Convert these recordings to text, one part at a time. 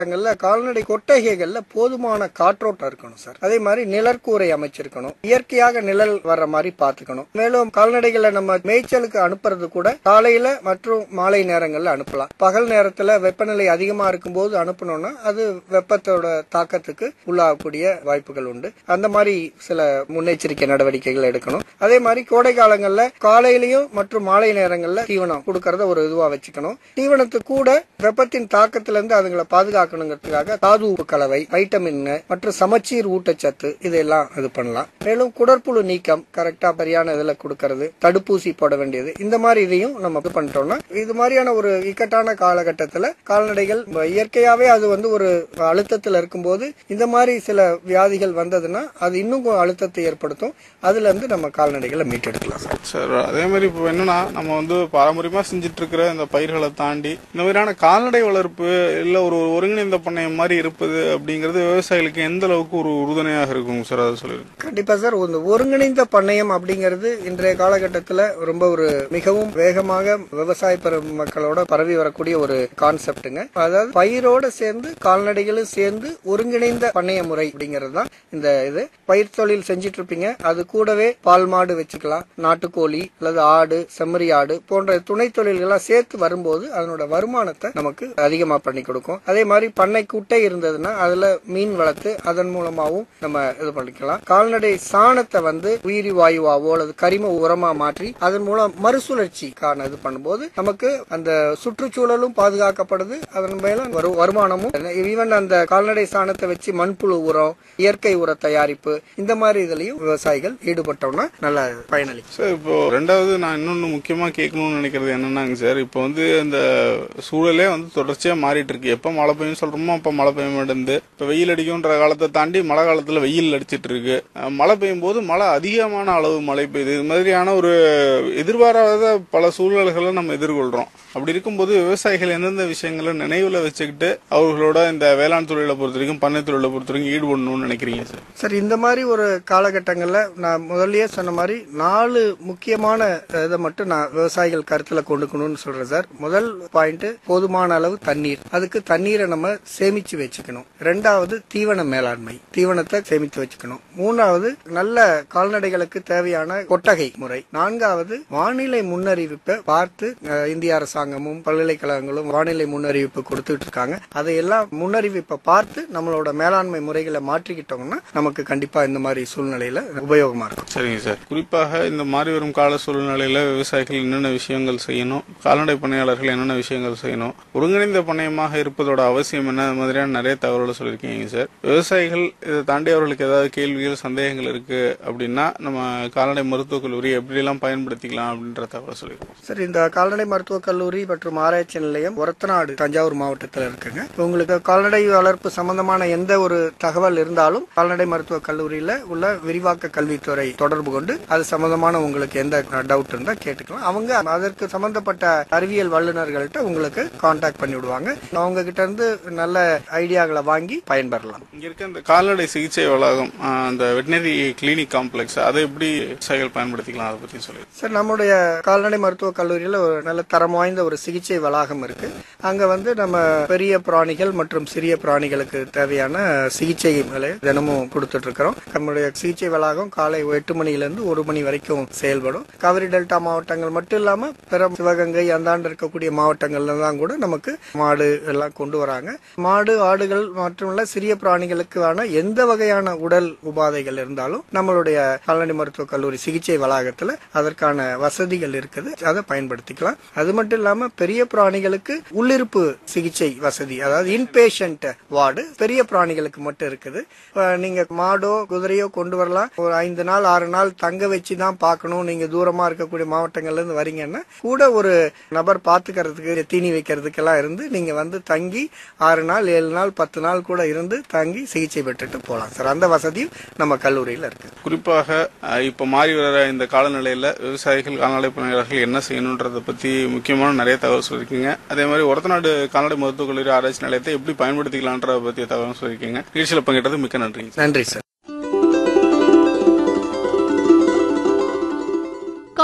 இடங்கள்ல கால்நடை கொட்டகைகள்ல போதுமான காற்றோட்டம் இருக்கணும் சார் அதே மாதிரி நிழற்கூரை அமைச்சிருக்கணும் இயற்கையாக நிழல் வர்ற மாதிரி பாத்துக்கணும் மேலும் கால்நடைகளை நம்ம மேய்ச்சலுக்கு அனுப்புறது கூட காலையில மற்றும் மாலை நேரங்கள்ல அனுப்பலாம் பகல் நேரத்துல வெப்பநிலை அதிகமா இருக்கும்போது அனுப்பணும்னா அது வெப்பத்தோட தாக்கத்துக்கு உள்ளாகக்கூடிய வாய்ப்புகள் உண்டு அந்த மாதிரி சில முன்னெச்சரிக்கை நடவடிக்கைகள் எடுக்கணும் அதே மாதிரி கோடை காலங்கள்ல காலையிலயும் மற்றும் மாலை நேரங்கள்ல தீவனம் கொடுக்கறத ஒரு இதுவா வச்சுக்கணும் தீவனத்துக்கு கூட வெப்பத்தின் தாக்கத்துல இருந்து அதுங்களை பாதுகாக்கணுங்கிறதுக்காக தாது உப்பு கலவை வைட்டமின் மற்றும் சமச்சீர் ஊட்டச்சத்து இதெல்லாம் இது பண்ணலாம் மேலும் குடற்புழு நீக்கம் கரெக்டா சரியான இதுல கொடுக்கறது தடுப்பூசி போட வேண்டியது இந்த மாதிரி இதையும் நம்ம இது பண்ணிட்டோம்னா இது மாதிரியான ஒரு இக்கட்டான காலகட்டத்துல கால்நடைகள் இயற்கையாவே அது வந்து ஒரு அழுத்தத்துல இருக்கும்போது இந்த மாதிரி சில வியாதிகள் வந்ததுன்னா அது இன்னும் அழுத்தத்தை ஏற்படுத்தும் அதுல இருந்து நம்ம கால்நடைகளை மீட்டெடுக்கலாம் சார் சார் அதே மாதிரி இப்போ என்னன்னா நம்ம வந்து பாரம்பரியமா செஞ்சுட்டு இருக்கிற இந்த பயிர்களை தாண்டி இந்த மாதிரியான கால்நடை வளர்ப்பு இல்ல ஒரு ஒருங்கிணைந்த பண்ணையம் மாதிரி இருப்பது அப்படிங்கிறது விவசாயிகளுக்கு எந்த அளவுக்கு ஒரு உறுதுணையாக இருக்கும் சார் அதை சொல்லிருங்க கண்டிப்பா சார் இந்த ஒருங்கிணைந்த பண்ணையம் அப்படிங்கிறது இன்றைய காலகட்டத்துல ரொம்ப ஒரு மிகவும் வேகமாக விவசாய பெருமக்களோட பரவி வரக்கூடிய ஒரு கான்செப்டுங்க அதாவது பயிரோட சேர்ந்து கால்நடைகளும் சேர்ந்து ஒருங்கிணைந்த பண்ணைய முறை அப்படிங்கிறது தான் இந்த இது பயிர் தொழில் செஞ்சிட்டு இருப்பீங்க அது கூடவே பால் மாடு வச்சுக்கலாம் நாட்டுக்கோழி அல்லது ஆடு செம்மறி ஆடு போன்ற துணை தொழில்கள்லாம் சேர்த்து வரும்போது அதனோட வருமானத்தை நமக்கு அதிகமா பண்ணி கொடுக்கும் அதே மாதிரி பண்ணை குட்டை இருந்ததுன்னா அதுல மீன் வளர்த்து அதன் மூலமாவும் நம்ம இது பண்ணிக்கலாம் கால்நடை சாணத்தை வந்து உயிரி வாயுவாவோ அல்லது கரிம உரமா மாற்றி அதன் மூலம் மறுசுழற்சிக்கான இது பண்ணும்போது நமக்கு அந்த சுற்றுச்சூழலும் பாதுகாக்கப்படுது அதன் மேல வரு- வருமானமும் ஈவன் அந்த கால்நடை சாணத்தை வச்சு மண்புழு உரம் இயற்கை உர தயாரிப்பு இந்த மாதிரி இதுலயும் விவசாயிகள் ஈடுபட்டோம்னா நல்ல பயனளிக்கும் சார் இப்போ ரெண்டாவது நான் இன்னொன்னு முக்கியமா கேட்கணும்னு நினைக்கிறது என்னன்னாங்க சார் இப்போ வந்து இந்த சூழலே வந்து தொடர்ச்சியா மாறிட்டு இருக்கு எப்ப மழை பெய்யும் சொல்றோமோ அப்ப மழை பெய்ய மாட்டேங்குது இப்ப வெயில் அடிக்கும்ன்ற காலத்தை தாண்டி மழை காலத்துல வெயில் அடிச்சிட்டு இருக்கு அஹ் மழை பெய்யும் போது மழை அதிகமான அளவு மழை பெய்யுது இது மாதிரியான ஒரு எதிர்பாராத பல சூழல்களை நம்ம எதிர்கொள்றோம் அப்படி இருக்கும்போது விவசாயிகள் எந்தெந்த விஷயங்களை நினைவுல வச்சுக்கிட்டு அவர்களோட இந்த வேளாண் தொழிலை பொறுத்த வரைக்கும் பண்ணை தொழிலை பொறுத்த வரைக்கும் ஈடுபடணும்னு நினைக்கிறீங்க சார் சார் இந்த மாதிரி ஒரு காலகட்டங்கள்ல நான் முதல்லயே சொன்ன மாதிரி நாலு முக்கியமான இதை மட்டும் நான் விவசாயிகள் கருத்துல கொண்டுக்கணும்னு சொல்றேன் சார் முதல் பாயிண்ட் போதுமான அளவு தண்ணீர் அதுக்கு தண்ணீரை நம்ம சேமிச்சு வச்சுக்கணும் ரெண்டாவது தீவன மேலாண்மை தீவனத்தை சேமித்து வச்சுக்கணும் மூணாவது நல்ல கால்நடைகளுக்கு தேவையான கொட்டகை முறை நான்காவது வானிலை முன்னறிவிப்பை பார்த்து அஹ், இந்திய அரசாங்கமும் பல்கலைக்கழகங்களும் வானிலை முன்னறிவிப்பு கொடுத்துட்டு இருக்காங்க அதையெல்லாம் முன்னறிவிப்பை பார்த்து நம்மளோட மேலாண்மை முறைகளை மாற்றிக்கிட்டோம்னா நமக்கு கண்டிப்பா இந்த மாதிரி சூழ்நிலையில உபயோகமா இருக்கும் சரிங்க சார் குறிப்பாக இந்த மாறி வரும் கால சூழ்நிலையில விவசாயிகள் என்னென்ன விஷயங்கள் செய்யணும் கால்நடை பண்ணையாளர்கள் என்னென்ன விஷயங்கள் செய்யணும் ஒருங்கிணைந்த பண்ணையமாக இருப்பதோட அவசியம் என்ன அது மாதிரியான நிறைய தகவல்களை சொல்லியிருக்கீங்க சார் விவசாயிகள் இதை தாண்டி அவர்களுக்கு ஏதாவது கேள்விகள் சந்தேகங்கள் இருக்கு அப்படின்னா நம்ம கால்நடை மருத்துவக் கல்லூரி எப்படியெல்லாம் பயன்படுத்திக்கலாம் அப்படின்ற தகவலை சொல்லியிருக்கோம் சரி இந்த கால்நடை மருத்துவக் கல்லூரி மற்றும் ஆராய்ச்சி நிலையம் ஒரத்தநாடு தஞ்சாவூர் மாவட்டத்தில் இருக்குங்க உங்களுக்கு கால்நடை வளர்ப்பு சம்பந்தமான எந்த ஒரு தகவல் இருந்தாலும் கால்நடை மருத்துவக் கல்லூரியில உள்ள விரிவாக்க கல்வித்துறை தொடர்பு கொண்டு அது சம்பந்தமான உங்களுக்கு எந்த டவுட் இருந்தா கேட்டுக்கலாம் அவங்க அதற்கு சம்பந்தப்பட்ட அறிவியல் வல்லுநர்கள்ட்ட உங்களுக்கு கான்டாக்ட் பண்ணி விடுவாங்க அவங்க கிட்ட இருந்து நல்ல ஐடியாக்களை வாங்கி பயன்பெறலாம் இங்க இருக்க இந்த கால்நடை சிகிச்சை வளாகம் ஆஹ், அந்த வெட்டினரி கிளினிக் காம்ப்ளெக்ஸ் அதை எப்படி விவசாயிகள் பயன்படுத்திக்கலாம் அதை பத்தி சொல்லி சார் நம்முடைய கால்நடை மருத்துவக் கல்லூரியில் ஒரு நல்ல தரம் வாய்ந்த ஒரு சிகிச்சை வளாகம் இருக்கு அங்க வந்து நம்ம பெரிய பிராணிகள் மற்றும் சிறிய பிராணிகளுக்கு தேவையான சிகிச்சைகளை தினமும் கொடுத்துட்டு இருக்கிறோம் நம்முடைய சிகிச்சை வளாகம் காலை எட்டு மணில இருந்து ஒரு மணி வரைக்கும் செயல்படும் காவிரி டெல்டா மாவட்டங்கள் மட்டும் இல்லாம பிற சிவகங்கை அந்தாண்டு இருக்கக்கூடிய மாவட்டங்கள்ல தான் கூட நமக்கு மாடு எல்லாம் கொண்டு வராங்க மாடு ஆடுகள் மட்டுமல்ல சிறிய பிராணிகளுக்கான எந்த வகையான உடல் உபாதைகள் இருந்தாலும் நம்மளுடைய கால்நடை மருத்துவக் கல்லூரி சிகிச்சை வளாகத்துல அதற்கான வசதிகள் இருக்குது அதை பயன்படுத்திக்கலாம் அது மட்டும் இல்லாம பெரிய பிராணிகளுக்கு உள்ளிருப்பு சிகிச்சை வசதி அதாவது இன்பேஷண்ட் வார்டு பெரிய பிராணிகளுக்கு மட்டும் இருக்குது இப்ப நீங்க மாடோ குதிரையோ கொண்டு வரலாம் ஒரு ஐந்து நாள் ஆறு நாள் தங்க வச்சு தான் பார்க்கணும் நீங்க தூரமா இருக்கக்கூடிய மாவட்டங்கள்ல இருந்து வரீங்கன்னா கூட ஒரு நபர் பாத்துக்கிறதுக்கு தீனி வைக்கிறதுக்கெல்லாம் இருந்து நீங்க வந்து தங்கி ஆறு நாள் ஏழு நாள் பத்து நாள் கூட இருந்து தங்கி சிகிச்சை பெற்றுட்டு போகலாம் சார் அந்த வசதியும் நம்ம கல்லூரியில இருக்கு குறிப்பாக அஹ், இப்ப மாறி வர இந்த காலநிலையில விவசாயிகள் கால்நடை பணியாளர்கள் என்ன செய்யணுன்றத பத்தி முக்கியமான நிறைய தகவல் சொல்லியிருக்கீங்க அதே மாதிரி ஒரத்தநாடு கால்நடை மருத்துவக் கல்லூரி ஆராய்ச்சி நிலையத்தை எப்படி பயன்படுத்திக்கலான்றத பத்திய தகவல் சொல்லியிருக்கீங்க நிகழ்ச்சியில் பங்கேற்றது மிக்க நன்றிங்க நன்றி சார் கால்நடை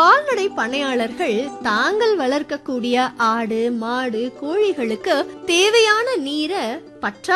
பண்ணையாளர்கள் தாங்கள் வளர்க்கக்கூடிய ஆடு மாடு கோழிகளுக்கு தேவையான நீரை பற்றா